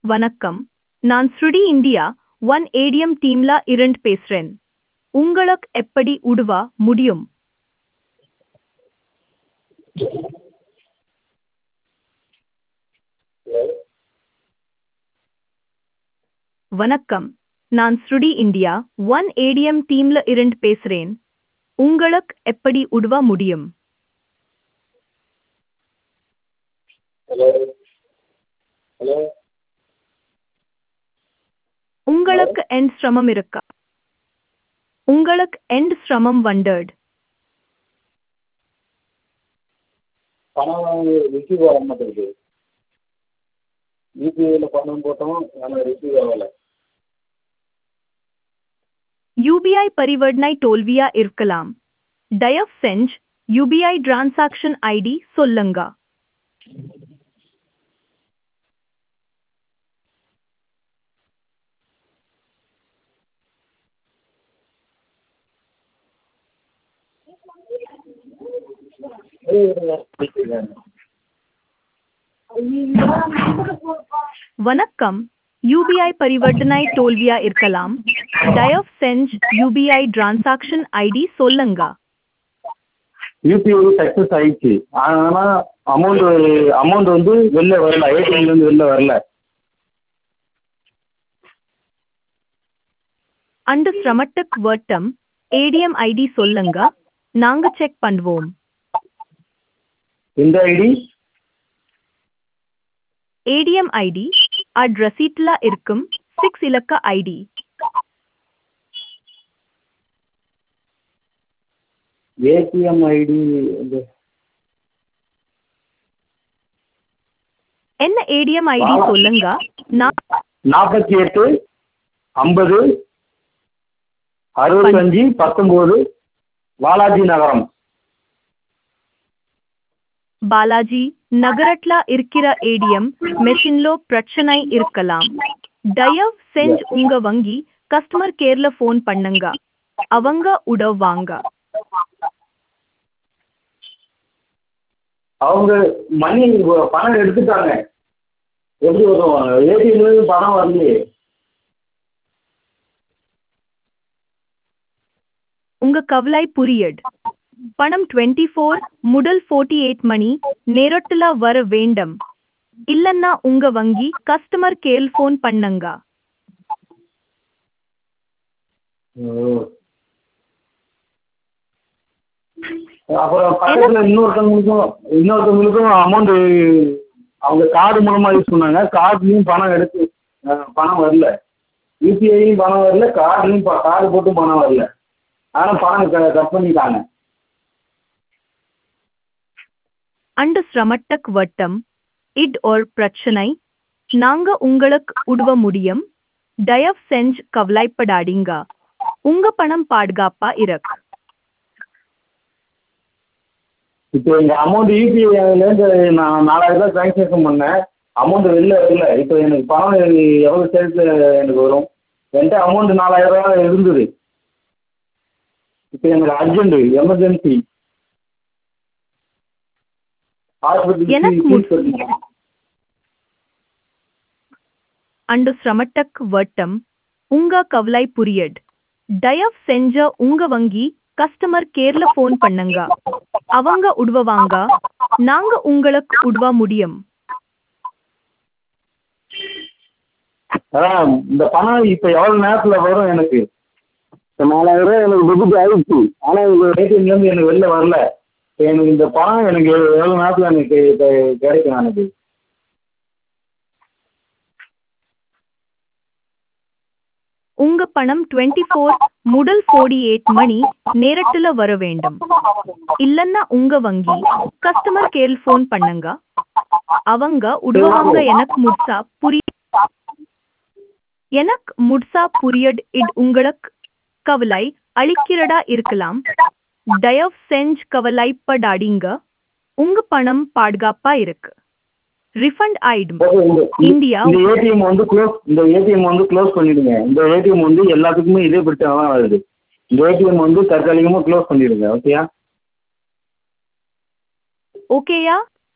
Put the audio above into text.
வணக்கம் நான் ஸ்ருடி இந்தியா ஒன் ஏடிஎம் டீம்ல இருந்து பேசுறேன் உங்களுக்கு எப்படி உதவ முடியும் வணக்கம் நான் ஸ்ருடி இந்தியா ஒன் ஏடிஎம் டீம்ல இருந்து பேசுறேன் உங்களுக்கு எப்படி உதவ முடியும் ஹலோ ஹலோ உங்களுக்கு எண்ட் சிரமம் இருக்கா உங்களுக்கு எண்ட் சிரமம் வண்டர்ட் பணம் ரிசீவ் ஆக மாட்டேங்குது யூபிஐயில் பணம் போட்டோம் ஆனால் ரிசீவ் ஆகலை யூபிஐ பரிவர்த்தனை தோல்வியா இருக்கலாம் தயவு செஞ்சு யூபிஐ டிரான்சாக்ஷன் ஐடி சொல்லுங்க வணக்கம் யூபிஐ பரிவர்த்தனை தோல்வியா இருக்கலாம் தயவு செஞ்சு யூபிஐ டிரான்சாக்ஷன் ஐடி சொல்லுங்க யூபிஐ சக்ஸஸ் ஆயிடுச்சு ஆனால் அமௌண்ட் அமௌண்ட் வந்து வெளில வரல ஏடிஎம்லேருந்து வெளில வரல அந்த சிரமத்துக்கு வட்டம் ஏடிஎம் ஐடி சொல்லுங்க நாங்க செக் பண்ணுவோம் இந்த ஐடி ஏடிஎம் ஐடி அட் ரசீட்ல இருக்கும் சிக்ஸ் இலக்க ஐடி ஏடிஎம் ஐடி என்ன ஏடிஎம் ஐடி சொல்லுங்க நான் நாற்பத்தி எட்டு ஐம்பது அறுபத்தஞ்சு பத்தொம்போது பாலாஜி நகரம் பாலாஜி நகரட்ல இருக்கிற ஏடிஎம் மெஷின்லோ பிரச்சனை இருக்கலாம் தயவு செஞ்சு உங்க வங்கி கஸ்டமர் கேர்ல ஃபோன் பண்ணுங்க அவங்க உதவுவாங்க அவங்க மணி பணம் எடுத்துட்டாங்க எப்படி வருவாங்க ஏடிஎம்லேருந்து பணம் வரலையே உங்க கவலை புரியட் பணம் டுவெண்ட்டி ஃபோர் முதல் ஃபோர்ட்டி எயிட் மணி நேரத்துல வர வேண்டும் இல்லன்னா உங்க வங்கி கஸ்டமர் கேர் ஃபோன் பண்ணுங்க அப்புறம் பக்கத்தில் இன்னொருத்தவங்களுக்கும் இன்னொருத்தவங்களுக்கும் அமௌண்ட்டு அவங்க கார்டு மூலமாக யூஸ் பண்ணாங்க கார்டுலேயும் பணம் எடுத்து அஹ், பணம் வரல யூபிஐயும் பணம் வரல கார்டுலையும் கார்டு போட்டும் பணம் வரல ஆனால் பணம் க கட் பண்ணிட்டாங்க அந்த சிரமட்டக் வட்டம் இட் ஒரு பிரச்சனை நாங்க உங்களுக்கு உதவ முடியும் தயவு செஞ்சு கவலைப்படாதீங்க உங்க பணம் பாதுகாப்பா இருக்கு இப்போ எங்கள் அமௌண்ட் யூபிஐலேருந்து நான் நாலாயிரம் ரூபாய் ட்ரான்சாக்ஷன் பண்ணேன் அமௌண்ட் வெளில வரல இப்போ எனக்கு பணம் எவ்வளோ சேர்த்து எனக்கு வரும் என்கிட்ட அமௌண்ட் நாலாயிரம் ரூபாய் இருந்தது இப்போ எனக்கு அர்ஜென்ட்டு எமர்ஜென்சி எனக்கு ஹாஸ்பிட்டல் முன்- ஃபீஸ் கட்டணும் அந்த சிரமட்டக் வட்டம் உங்க கவலை புரியட் தயவு செஞ்ச உங்க வங்கி கஸ்டமர் கேர்ல ஃபோன் பண்ணுங்க அவங்க உதவுவாங்க நாங்க உங்களுக்கு உதவ முடியும் அதான் இந்த பணம் இப்போ எவ்வளோ நேரத்தில் வரும் எனக்கு இப்போ நாலாயிரம் ரூபாய் எனக்கு டெபிட் ஆகிடுச்சு ஆனால் உங்கள் ஏடிஎம்லேருந்து எனக்கு வெளில வரல இப்போ எனக்கு இந்த பணம் எனக்கு எவ்வளோ நேரத்தில் எனக்கு கெ- கிடைக்கும் எனக்கு உங்க பணம் டுவெண்ட்டி ஃபோர் முதல் ஃபோர்டி எயிட் மணி நேரத்துல வர வேண்டும் இல்லன்னா உங்க வங்கி கஸ்டமர் கேர் ஃபோன் பண்ணுங்க அவங்க உதவுவாங்க எனக்கு முட்சா புரிய எனக்கு முட்சா புரியட் இட் உங்களுக்கு கவலை அளிக்கிறதா இருக்கலாம் தயவு செஞ்சு கவலைப்படாதீங்க உங்க பணம் பாதுகாப்பா இருக்கு ரிஃபண்ட் ஆயிடும் ஓகே இந்த இந்தியா இந்த ஏடிஎம் வந்து க்ளோஸ் இந்த ஏடிஎம் வந்து க்ளோஸ் பண்ணிடுங்க இந்த ஏடிஎம் வந்து எல்லாத்துக்குமே இதே பிரச்சனை தான் வருது இந்த ஏடிஎம் வந்து தற்காலிகமாக க்ளோஸ் பண்ணிடுங்க ஓகேயா ஓகேயா